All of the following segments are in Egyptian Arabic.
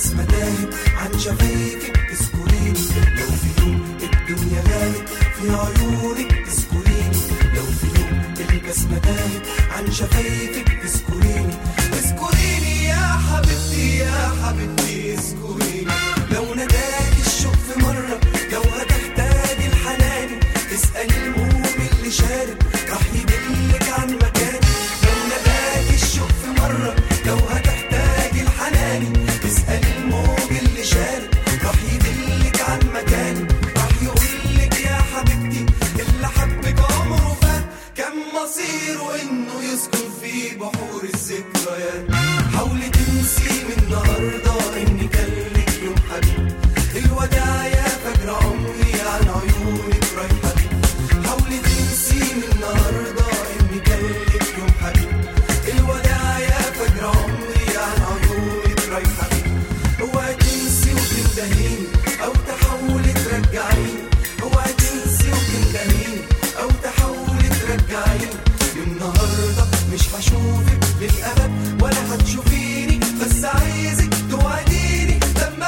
البسمة تاهت عن شفايفك اذكريني لو في يوم الدنيا غابت في عيونك اذكريني لو في يوم البسمة تاهت عن شفايفك اذكريني اذكريني يا حبيبتي يا حبيبتي اذكريني لو ناداك الشوق في مرة لو هتحتاج الحنان اسأل الموج اللي شارب راح يدلك عن مكان لو ناداك الشوق في مرة لو هتحتاج الحنان اسأل الموج اللي شارب راح يدلك عن مكان راح يقولك يا حبيبتي اللي حبك عمره فات كان مصيره انه يسكن في بحور الذكريات حاولي تنسي من النهارده اني كان لك يوم حبيب الوداع يا فجر عمري عن عيونك رايحه بيه حاولي تنسي من النهارده اني كان لك يوم حبيب الوداع يا فجر عمري عن عيونك رايحه بيه اوعي تنسي وتندهيني او تحاولي ترجعيني اوعي تنسي وتندهيني او تحاولي ترجعيني النهارده مش هشوفك للابد ولا هتشوفيني بس عايزك توعديني لما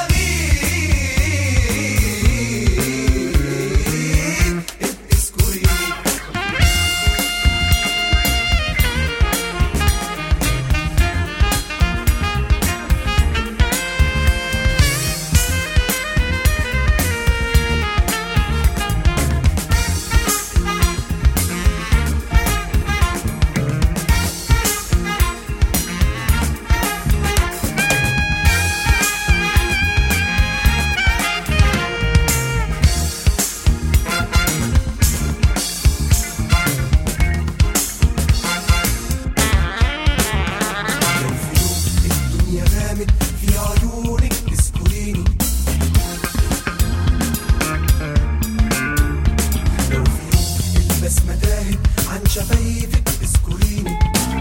اغيب اذكريني لو في يوم الدنيا غامت في عيونك اذكريني لو في يوم البسمة تاهت عن شفايفك اذكريني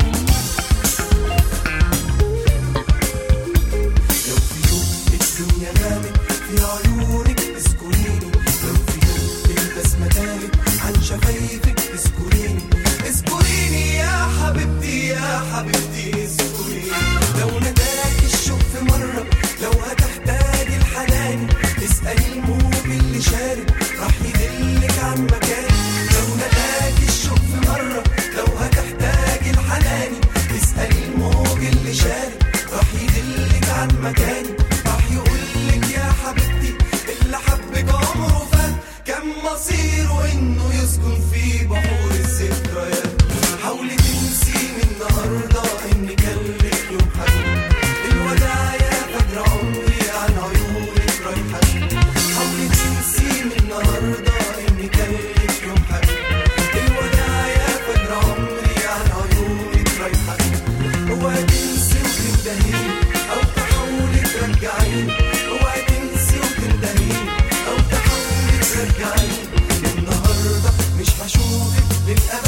لو في يوم الدنيا غامت في عيونك اذكريني لو في يوم البسمة تاهت عن شفايفك اذكريني اذكريني يا حبيبتي يا حبيبتي اذكريني لو ناداك الشوق في مرة لو هتحتاج الحنان اسأل الموج اللي شارب راح يدلك عن مكان لو ناداك الشوق في مرة لو هتحتاج الحنان اسأل الموج اللي شارب راح يدلك عن مكان راح يقولك يا حبيبتي اللي حبك عمره فات كان مصيره انه يسكن في بحور الذكريات حاولي تنسي من النهارده ان كان لك يوم حبيب الوداع يا فجر عمري عن عيونك رايحه حاولي تنسي من النهارده ان كان لك يوم حبيب الوداع يا فجر عمري عن عيونك رايحه اوعي تنسي وتندهيني او تحاولي ترجعيني اوعي تنسي وتندهيني او تحاولي ترجعيني النهارده مش هشوفك للابد